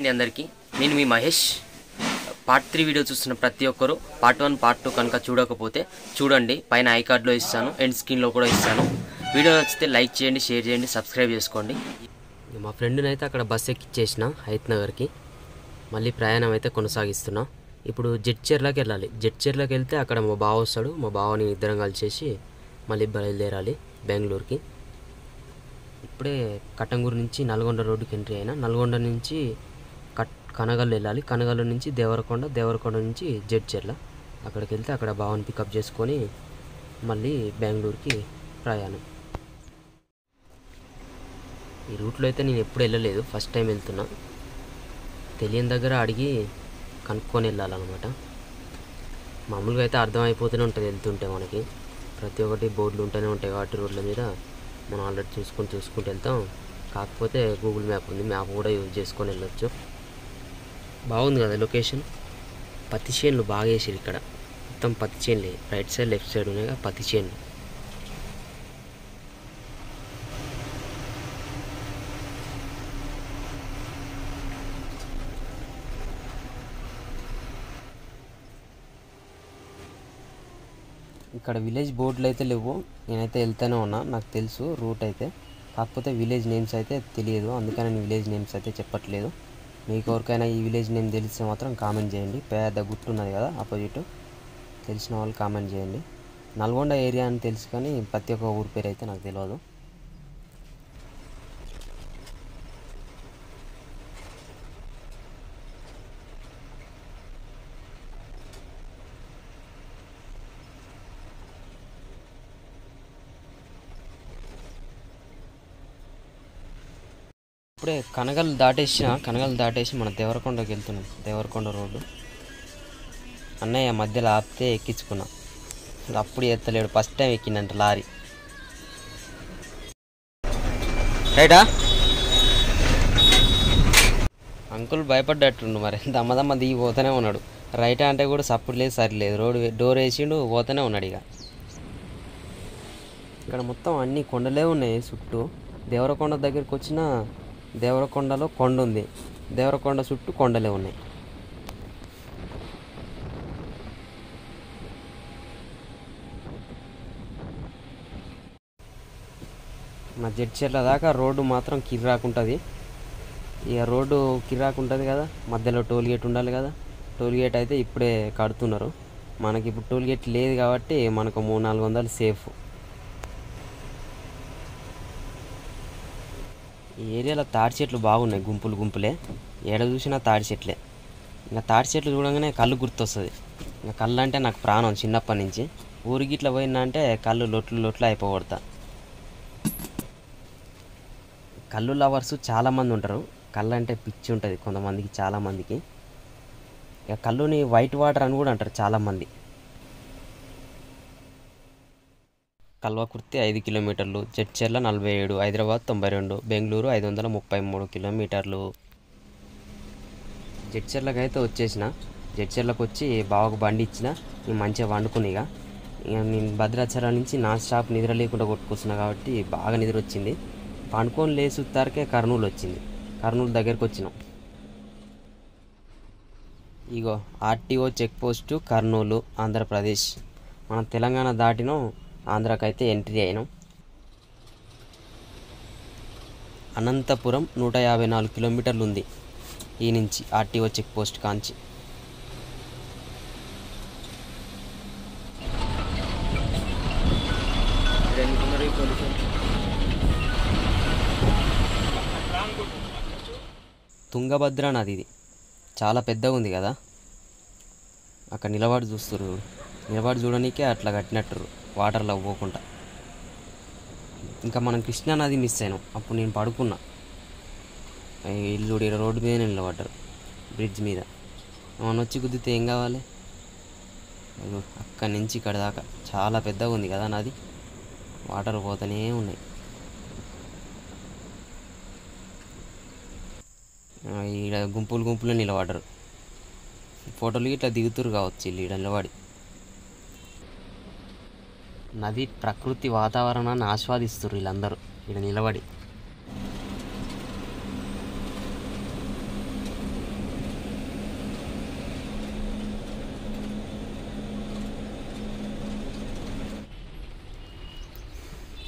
అండి అందరికీ నేను మీ మహేష్ పార్ట్ త్రీ వీడియో చూస్తున్న ప్రతి ఒక్కరు పార్ట్ వన్ పార్ట్ టూ కనుక చూడకపోతే చూడండి పైన ఐ కార్డ్లో ఇస్తాను ఎండ్ స్క్రీన్లో కూడా ఇస్తాను వీడియో నచ్చితే లైక్ చేయండి షేర్ చేయండి సబ్స్క్రైబ్ చేసుకోండి మా ఫ్రెండ్ని అయితే అక్కడ బస్ ఎక్కిచ్చేసిన హైత్ నగర్కి మళ్ళీ ప్రయాణం అయితే కొనసాగిస్తున్నా ఇప్పుడు జడ్చర్లకి వెళ్ళాలి జడ్చర్లకి వెళ్తే అక్కడ మా బావ వస్తాడు మా బావని ఇద్దరం కలిసేసి మళ్ళీ బయలుదేరాలి బెంగళూరుకి ఇప్పుడే కట్టంగూరు నుంచి నల్గొండ రోడ్డుకి ఎంట్రీ అయినా నల్గొండ నుంచి కట్ కనగల్ వెళ్ళాలి కనగల్ నుంచి దేవరకొండ దేవరకొండ నుంచి జడ్చెర్ల అక్కడికి వెళ్తే అక్కడ బావని పికప్ చేసుకొని మళ్ళీ బెంగళూరుకి ప్రయాణం ఈ రూట్లో అయితే నేను ఎప్పుడు వెళ్ళలేదు ఫస్ట్ టైం వెళ్తున్నా తెలియని దగ్గర అడిగి కనుక్కొని వెళ్ళాలన్నమాట మామూలుగా అయితే అర్థమైపోతూనే ఉంటుంది వెళ్తుంటే మనకి ప్రతి ఒక్కటి బోర్డులు ఉంటూనే ఉంటాయి కాబట్టి రోడ్ల మీద మనం ఆల్రెడీ చూసుకొని చూసుకుంటూ వెళ్తాం కాకపోతే గూగుల్ మ్యాప్ ఉంది మ్యాప్ కూడా యూజ్ చేసుకొని వెళ్ళొచ్చు బాగుంది కదా లొకేషన్ పత్తి చేనులు బాగా వేసారు ఇక్కడ మొత్తం పత్తి చేనులే రైట్ సైడ్ లెఫ్ట్ సైడ్ ఉన్నాయి కదా పత్తి చేనులు ఇక్కడ విలేజ్ బోర్డులు అయితే లేవు నేనైతే వెళ్తూనే ఉన్నా నాకు తెలుసు రూట్ అయితే కాకపోతే విలేజ్ నేమ్స్ అయితే తెలియదు అందుకని నేను విలేజ్ నేమ్స్ అయితే చెప్పట్లేదు మీకు ఎవరికైనా ఈ విలేజ్ నేమ్ తెలిస్తే మాత్రం కామెంట్ చేయండి పెద్ద గుట్టు ఉన్నది కదా ఆపోజిట్ తెలిసిన వాళ్ళు కామెంట్ చేయండి నల్గొండ ఏరియా అని తెలుసు కానీ ప్రతి ఒక్క ఊరి పేరు అయితే నాకు తెలియదు ఇప్పుడే కనగలు దాటేసిన కనగలు దాటేసి మన దేవరకొండకి వెళ్తున్నాం దేవరకొండ రోడ్డు అన్నయ్య మధ్యలో ఆపితే ఎక్కించుకున్నా అప్పుడు ఎత్తలేడు ఫస్ట్ టైం ఎక్కిందంట లారీ రైటా అంకుల్ భయపడ్డట్టుండు మరి దమ్మదమ్మ దిగి పోతూనే ఉన్నాడు రైట్ అంటే కూడా సప్పుడు లేదు సరిలేదు రోడ్ డోర్ వేసిండు పోతూనే ఉన్నాడు ఇక ఇక్కడ మొత్తం అన్ని కొండలే ఉన్నాయి చుట్టూ దేవరకొండ దగ్గరికి వచ్చిన దేవరకొండలో కొండ ఉంది దేవరకొండ చుట్టూ కొండలే ఉన్నాయి మా జడ్చర్ల దాకా రోడ్డు మాత్రం కిర్రాకుంటుంది ఇక రోడ్డు కిర్రాకుంటుంది కదా మధ్యలో టోల్ గేట్ ఉండాలి కదా టోల్ గేట్ అయితే ఇప్పుడే కడుతున్నారు మనకి ఇప్పుడు టోల్ గేట్ లేదు కాబట్టి మనకు మూడు నాలుగు వందలు సేఫ్ ఈ ఏరియాలో తాడి చెట్లు బాగున్నాయి గుంపులు గుంపులే ఏడ చూసినా తాడి చెట్లే ఇంకా తాడి చెట్లు చూడగానే కళ్ళు గుర్తొస్తుంది ఇంకా కళ్ళు అంటే నాకు ప్రాణం చిన్నప్పటి నుంచి ఊరికి ఇట్లా పోయినా అంటే కళ్ళు లొట్లు లొట్లు అయిపోగొడతా కళ్ళు లవర్స్ చాలామంది ఉంటారు కళ్ళు అంటే పిచ్చి ఉంటుంది కొంతమందికి చాలామందికి ఇక కళ్ళుని వైట్ వాటర్ అని కూడా అంటారు చాలామంది కల్వకుర్తి ఐదు కిలోమీటర్లు జడ్చర్ల నలభై ఏడు హైదరాబాద్ తొంభై రెండు బెంగళూరు ఐదు వందల ముప్పై మూడు కిలోమీటర్లు జడ్చర్లకు అయితే వచ్చేసిన జడ్చర్లకు వచ్చి బావకు బండి ఇచ్చిన నేను మంచిగా వండుకుని ఇక ఇక నేను భద్రాచలం నుంచి నా స్టాప్ నిద్ర లేకుండా కొట్టుకొస్తున్నా కాబట్టి బాగా నిద్ర వచ్చింది పండుకొని లేచి ఉత్తారకే కర్నూలు వచ్చింది కర్నూలు దగ్గరికి వచ్చినాం ఇగో RTO check post Kurnool Andhra Pradesh మనం తెలంగాణ దాటినాం ఆంధ్రాకైతే ఎంట్రీ అయినాం అనంతపురం నూట యాభై నాలుగు కిలోమీటర్లు ఉంది ఈ నుంచి ఆర్టీఓ చెక్ పోస్ట్ కాంచి తుంగభద్ర నది ఇది చాలా పెద్దగా ఉంది కదా అక్కడ నిలబడి చూస్తారు నిలబడి చూడనీకే అట్లా కట్టినట్టు వాటర్లో పోకుండా ఇంకా మనం కృష్ణా నది మిస్ అయినాం అప్పుడు నేను పడుకున్నా ఈ ఇల్లు ఈడ రోడ్డు మీద నిలబడ్డారు బ్రిడ్జ్ మీద మనం వచ్చి గుద్దితే ఏం కావాలి అయ్యో అక్కడి నుంచి ఇక్కడ దాకా చాలా పెద్దగా ఉంది కదా నది వాటర్ పోతూనే ఉన్నాయి ఆ, ఈడ గుంపులు గుంపులు నిలబడరు ఫోటోలు ఇట్లా దిగుతురు కావచ్చు వీళ్ళు ఈడ నిలబడి నది ప్రకృతి వాతావరణాన్ని ఆస్వాదిస్తున్నారు వీళ్ళందరూ ఇక్కడ నిలబడి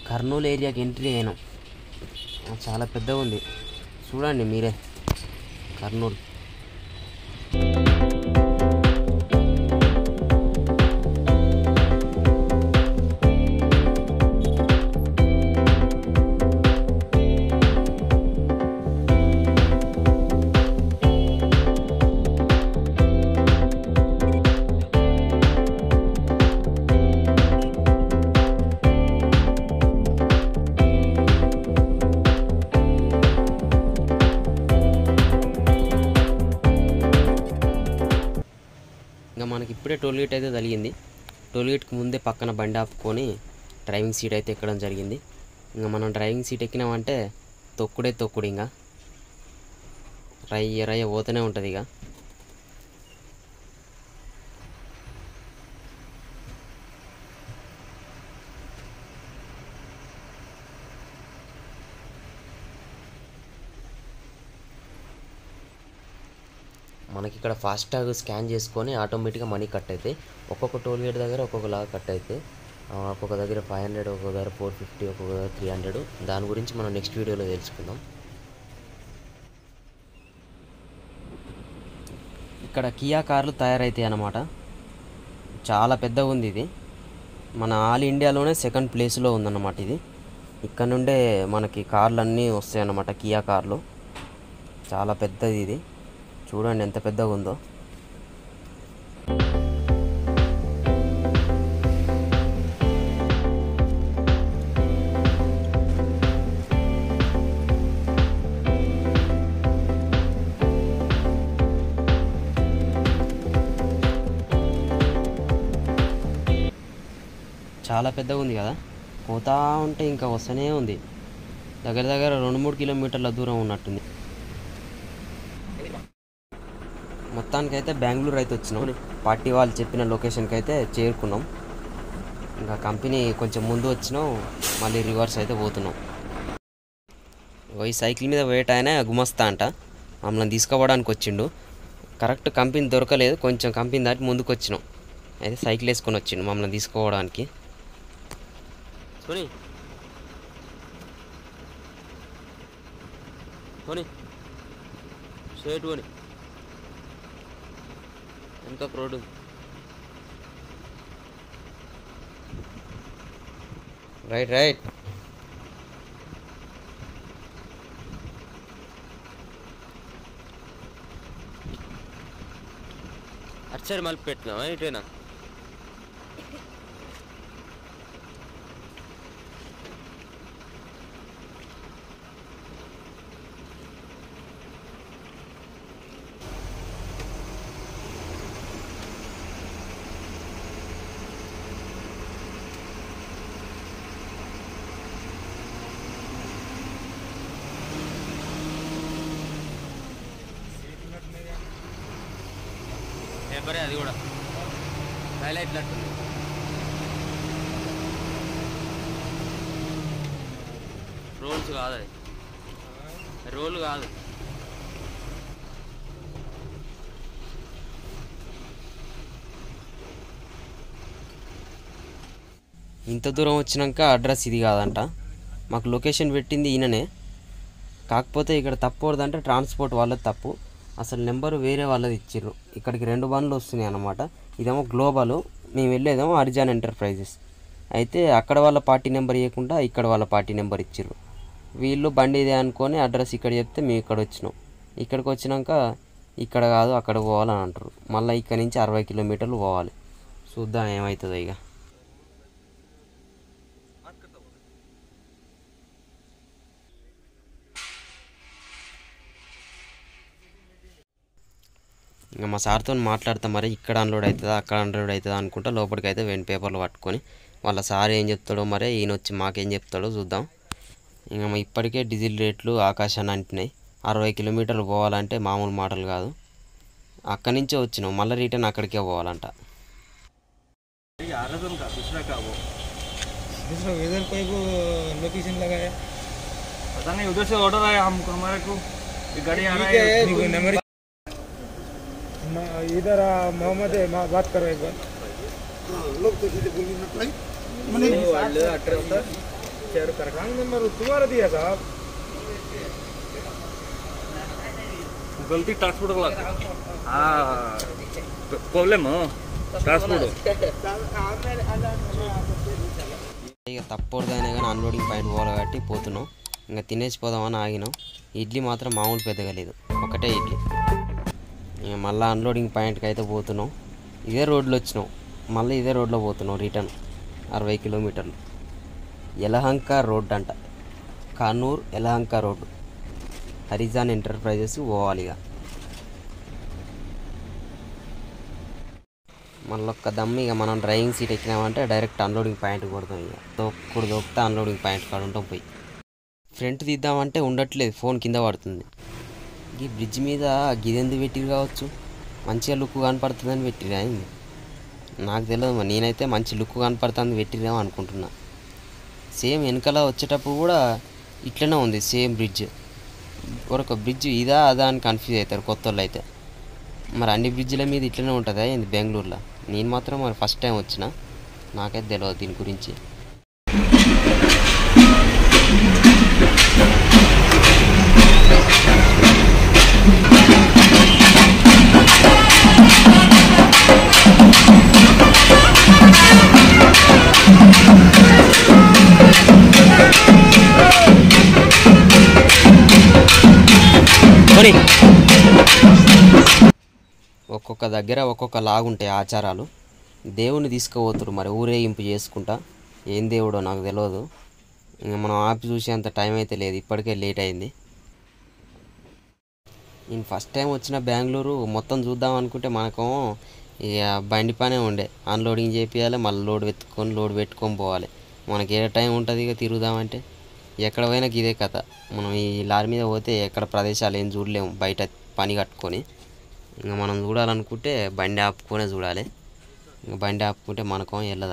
కర్నూలు ఏరియాకి ఎంట్రీ అయినాం ఆ, చాలా పెద్దగా ఉంది చూడండి మీరే కర్నూలు ఇంకా మనకి ఇప్పుడే టోల్గేట్ అయితే తగిలింది టోల్గేట్కి ముందే పక్కన బండి ఆపుకొని డ్రైవింగ్ సీట్ అయితే ఎక్కడం జరిగింది ఇంకా మనం డ్రైవింగ్ సీట్ ఎక్కినామంటే తొక్కుడే తొక్కుడు ఇంకా రయ్య రయ్య పోతూనే ఉంటుంది ఇక మనకి ఇక్కడ ఫాస్టాగ్ స్కాన్ చేసుకొని ఆటోమేటిక్గా మనీ కట్ అవుతాయి ఒక్కొక్క టోల్ గేట్ దగ్గర ఒక్కొక్కలాగా కట్ అవుతాయి ఆ, ఒక్కొక్క దగ్గర ఫైవ్ హండ్రెడ్ ఒక్కొక్క దగ్గర ఫోర్ ఫిఫ్టీ ఒక్కొక్క దగ్గర త్రీ హండ్రెడ్ దాని గురించి మనం నెక్స్ట్ వీడియోలో తెలుసుకుందాం ఇక్కడ కియా కార్లు తయారవుతాయి అన్నమాట చాలా పెద్దగా ఉంది ఇది మన ఆల్ ఇండియాలోనే సెకండ్ ప్లేస్లో ఉందన్నమాట ఇది ఇక్కడ నుండే మనకి కార్లు అన్నీ వస్తాయి అన్నమాట కియా కార్లు చాలా పెద్దది ఇది చూడండి ఎంత పెద్దగా ఉందో చాలా పెద్దగా ఉంది కదా పోతా ఉంటే ఇంకా వస్తూనే ఉంది దగ్గర దగ్గర రెండు మూడు కిలోమీటర్ల దూరం ఉన్నట్టుంది మొత్తానికైతే బెంగళూరు అయితే వచ్చినాం పార్టీ వాళ్ళు చెప్పిన లొకేషన్కి అయితే చేరుకున్నాం ఇంకా కంపెనీ కొంచెం ముందు వచ్చినాం మళ్ళీ రివర్స్ అయితే పోతున్నాం ఓ ఈ సైకిల్ మీద వెయిట్ ఆయన గుమస్తా అంట మమ్మల్ని తీసుకోవడానికి వచ్చిండు కరెక్ట్ కంపెనీ దొరకలేదు కొంచెం కంపెనీ దాటి ముందుకు వచ్చినాం అయితే సైకిల్ వేసుకొని వచ్చిండు మమ్మల్ని తీసుకోవడానికి సోని సోని షేట్ కొని వెనక రోడ్డు రైట్ రైట్ అటు సైడ్ మళ్ళీ పెట్టినావా ఇటేనా పేపరే అది కూడా హైలైట్ నట్టుంది రోల్స్ కాదు అది రోల్ కాదు ఇంత దూరం వచ్చినాక అడ్రస్ ఇది కాదంట మాకు లొకేషన్ పెట్టింది ఈయననే కాకపోతే ఇక్కడ తప్పకూడదంటే ట్రాన్స్పోర్ట్ వాళ్ళది తప్పు అసలు నెంబర్ వేరే వాళ్ళది ఇచ్చిర్రు ఇక్కడికి రెండు బండ్లు వస్తున్నాయి అన్నమాట ఇదేమో గ్లోబల్ మేము వెళ్ళేదేమో అరిజాన్ ఎంటర్ప్రైజెస్ అయితే అక్కడ వాళ్ళ పార్టీ నెంబర్ ఇవ్వకుండా ఇక్కడ వాళ్ళ పార్టీ నెంబర్ ఇచ్చిర్రు వీళ్ళు బండి ఇదే అనుకొని అడ్రస్ ఇక్కడ చెప్తే మేము ఇక్కడ వచ్చినాం ఇక్కడికి వచ్చినాక ఇక్కడ కాదు అక్కడ పోవాలని అంటారు మళ్ళీ ఇక్కడ నుంచి అరవై కిలోమీటర్లు పోవాలి చూద్దాం ఏమవుతుందో ఇక ఇంకా మా సార్తో మాట్లాడతా మరి ఇక్కడ అన్లోడ్ అవుతుందా అక్కడ అన్లోడ్ అవుతుందా అనుకుంటా లోపలికి అయితే వెన్ పేపర్లు పట్టుకొని వాళ్ళ సార్ ఏం చెప్తాడో మరి ఈయన వచ్చి మాకేం చెప్తాడో చూద్దాం ఇంకా మా ఇప్పటికే డీజిల్ రేట్లు ఆకాశాన్ని అంటున్నాయి అరవై కిలోమీటర్లు పోవాలంటే మామూలు మాటలు కాదు అక్కడి నుంచే వచ్చినాం మళ్ళీ రిటర్న్ అక్కడికే పోవాలంట दूसरा वेदर कोई को लोकेशन लगाया पता नहीं उधर से ऑर्डर आया हमको हमारे को ये गाड़ी आ रहा ठीक है है देखो नंबर म- इधर आ, मोहम्मद है मा- बात करो एक बार चेयर करखांग नंबर तुम्हारा दिया साहब गलती ट्रांसपोर्ट वाला हाँ प्रॉब्लम हो ट्रांसपोर्ट ఇక తప్పకూడదైనా కానీ అన్లోడింగ్ పాయింట్ పోవాలి కాబట్టి పోతున్నాం ఇంకా తినేసి పోదామని ఆగినాం ఇడ్లీ మాత్రం మామూలు పెద్దగా లేదు ఒకటే ఇడ్లీ ఇక మళ్ళీ అన్లోడింగ్ పాయింట్కి అయితే పోతున్నాం ఇదే రోడ్లో వచ్చినాం మళ్ళీ ఇదే రోడ్లో పోతున్నాం రిటర్న్ అరవై కిలోమీటర్లు యలహంక రోడ్ అంట కానూర్ యలహంక రోడ్డు హరిజాన్ ఎంటర్ప్రైజెస్ పోవాలి ఇక మళ్ళీ ఒక్క దమ్ము ఇక మనం డ్రైవింగ్ సీట్ ఎక్కినామంటే డైరెక్ట్ అన్లోడింగ్ పాయింట్ కొడతాం ఇక దొక్కుడు దొక్కితే అన్లోడింగ్ పాయింట్ కాడ ఉంటాం పోయి ఫ్రంట్ తీద్దామంటే ఉండట్లేదు ఫోన్ కింద పడుతుంది ఈ బ్రిడ్జ్ మీద గిదెందు పెట్టిరు కావచ్చు మంచిగా లుక్ కనపడుతుందని పెట్టిరా అయింది నాకు తెలియదు మరి నేనైతే మంచి లుక్ కనపడుతుంది పెట్టిరేమో అనుకుంటున్నా సేమ్ వెనకాల వచ్చేటప్పుడు కూడా ఇట్లనే ఉంది సేమ్ బ్రిడ్జ్ ఒక బ్రిడ్జ్ ఇదా అదా అని కన్ఫ్యూజ్ అవుతారు కొత్త వాళ్ళు అయితే మరి అన్ని బ్రిడ్జ్ల మీద ఇట్లనే ఉంటుందా ఏంది బెంగళూరులో నేను మాత్రం మరి ఫస్ట్ టైం వచ్చిన నాకైతే తెలియదు దీని గురించి కొని ఒక్కొక్క దగ్గర ఒక్కొక్క లాగుంటాయి ఆచారాలు దేవుని తీసుకుపోతురు మరి ఊరేగింపు చేసుకుంటా ఏం దేవుడో నాకు తెలియదు ఇంక మనం ఆపి చూసేంత టైం అయితే లేదు ఇప్పటికే లేట్ అయింది నేను ఫస్ట్ టైం వచ్చిన బెంగళూరు మొత్తం చూద్దాం అనుకుంటే మనకు ఇక బండి పనే ఉండే అన్లోడింగ్ చేపియాలి మళ్ళీ లోడ్ వెతుక్కొని లోడ్ పెట్టుకొని పోవాలి మనకి ఏ టైం ఉంటుంది ఇక తిరుగుదామంటే ఎక్కడ పోయినా ఇదే కథ మనం ఈ లారీ మీద పోతే ఎక్కడ ప్రదేశాలు ఏం చూడలేము బయట పని కట్టుకొని ఇంకా మనం చూడాలనుకుంటే బండి ఆపుకొనే చూడాలి ఇంకా బండి ఆపుకుంటే మనకం వెళ్ళదా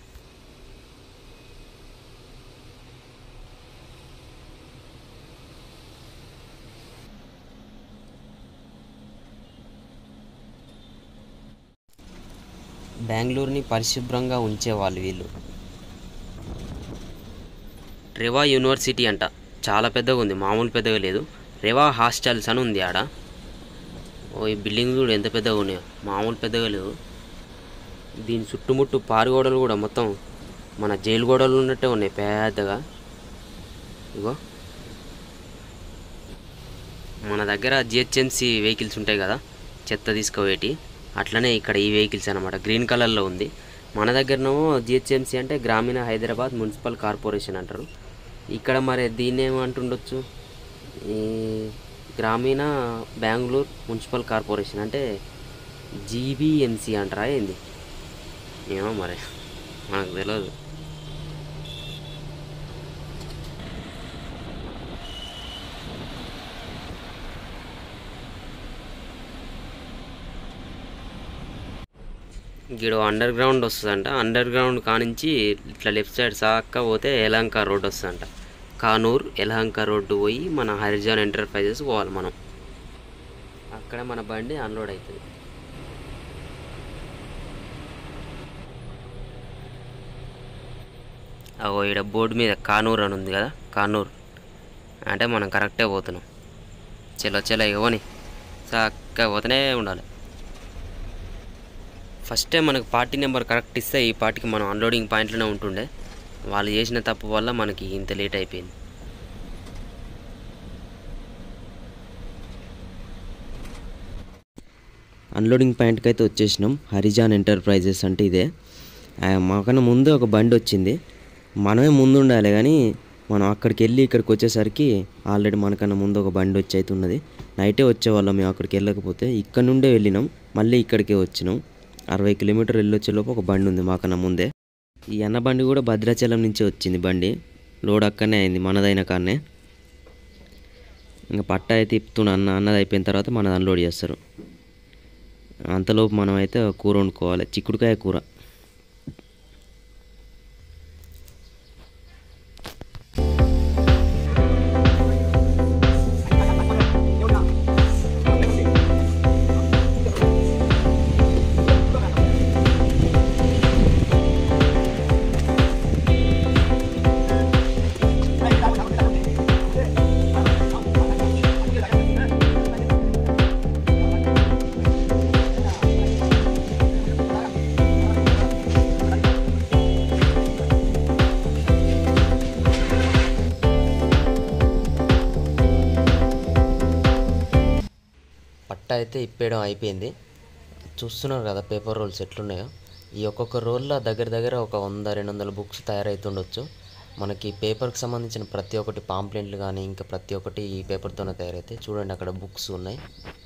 బెంగళూరుని పరిశుభ్రంగా ఉంచేవాళ్ళు వీళ్ళు రేవా యూనివర్సిటీ అంట చాలా పెద్దగా ఉంది మామూలు పెద్దగా లేదు రేవా హాస్టల్స్ అని ఉంది ఆడ ఓ ఈ బిల్డింగ్ కూడా ఎంత పెద్దగా ఉన్నాయో మామూలు పెద్దగా లేవు దీని చుట్టుముట్టు పారుగోడలు కూడా మొత్తం మన జైలు గోడలు ఉన్నట్టే ఉన్నాయి పెద్దగా ఇగో మన దగ్గర జిహెచ్ఎంసి వెహికల్స్ ఉంటాయి కదా చెత్త తీసుకుపోయేటి అట్లనే ఇక్కడ ఈ వెహికల్స్ అనమాట గ్రీన్ కలర్లో ఉంది మన దగ్గరనేమో జిహెచ్ఎంసి అంటే గ్రామీణ హైదరాబాద్ మున్సిపల్ కార్పొరేషన్ అంటారు ఇక్కడ మరి దీన్ని ఏమంటుండొచ్చు ఈ గ్రామీణ బెంగళూరు మున్సిపల్ కార్పొరేషన్ అంటే జీబీఎంసీ అంటారా ఏంది ఏమో మరి మనకు తెలియదు గిడు అండర్ గ్రౌండ్ వస్తుందంట అండర్ గ్రౌండ్ కానించి ఇట్లా లెఫ్ట్ సైడ్ సాక్క పోతే ఎలహంక రోడ్ వస్తుందంట కానూర్ ఎలహంక రోడ్డు పోయి మన హరిజాన్ ఎంటర్ప్రైజెస్ పోవాలి మనం అక్కడ మన బండి అన్లోడ్ అవుతుంది అగో ఇక్కడ బోర్డు మీద కానూర్ అని ఉంది కదా కానూర్ అంటే మనం కరెక్టే పోతున్నాం చలో చలో ఇవ్వని చక్కగా పోతూనే ఉండాలి ఫస్ట్ టైం మనకు పార్టీ నెంబర్ కరెక్ట్ ఇస్తే ఈ పార్టీకి మనం అన్లోడింగ్ పాయింట్లోనే ఉంటుండే వాళ్ళు చేసిన తప్పు వల్ల మనకి ఇంత లేట్ అయిపోయింది అన్లోడింగ్ పాయింట్కి అయితే వచ్చేసినాం హరిజాన్ ఎంటర్ప్రైజెస్ అంటే ఇదే ఆ, మాకన్నా ముందు ఒక బండి వచ్చింది మనమే ముందు ఉండాలి కానీ మనం అక్కడికి వెళ్ళి ఇక్కడికి వచ్చేసరికి ఆల్రెడీ మనకన్నా ముందు ఒక బండి వచ్చి అయితే ఉన్నది నైటే వచ్చేవాళ్ళం మేము అక్కడికి వెళ్ళకపోతే ఇక్కడ నుండే వెళ్ళినాం మళ్ళీ ఇక్కడికే వచ్చినాం అరవై కిలోమీటర్ వెళ్ళొచ్చేలోపు ఒక బండి ఉంది మాకన్నా ముందే ఈ అన్న బండి కూడా భద్రాచలం నుంచి వచ్చింది బండి లోడ్ అక్కడనే అయింది మనదైన కాడనే ఇంకా పట్ట అయితే ఇప్పుతున్నా అన్న అన్నది అయిపోయిన తర్వాత మనది అన్లోడ్ చేస్తారు అంతలోపు మనం అయితే కూర వండుకోవాలి చిక్కుడుకాయ కూర అయితే ఇప్పేయడం అయిపోయింది చూస్తున్నారు కదా పేపర్ రోల్స్ ఎట్లున్నాయో ఈ ఒక్కొక్క రోల్లో దగ్గర దగ్గర ఒక వంద రెండు వందల బుక్స్ తయారవుతుండొచ్చు మనకి పేపర్కి సంబంధించిన ప్రతి ఒక్కటి పాంప్లెంట్లు కానీ ఇంకా ప్రతి ఒక్కటి ఈ పేపర్తోనే తయారైతాయి చూడండి అక్కడ బుక్స్ ఉన్నాయి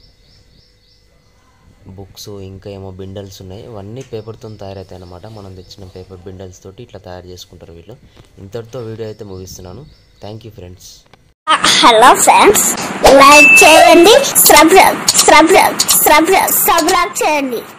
బుక్స్ ఇంకా ఏమో బిండల్స్ ఉన్నాయి ఇవన్నీ పేపర్తో తయారవుతాయి అన్నమాట మనం తెచ్చిన పేపర్ బిండల్స్ తోటి ఇట్లా తయారు చేసుకుంటారు వీళ్ళు ఇంతటితో వీడియో అయితే ముగిస్తున్నాను thank you friends hello friends like చేయండి సబ్స్క్రైబ్ సబ్స్క్రైబ్ సబ్స్క్రైబ్ చేయండి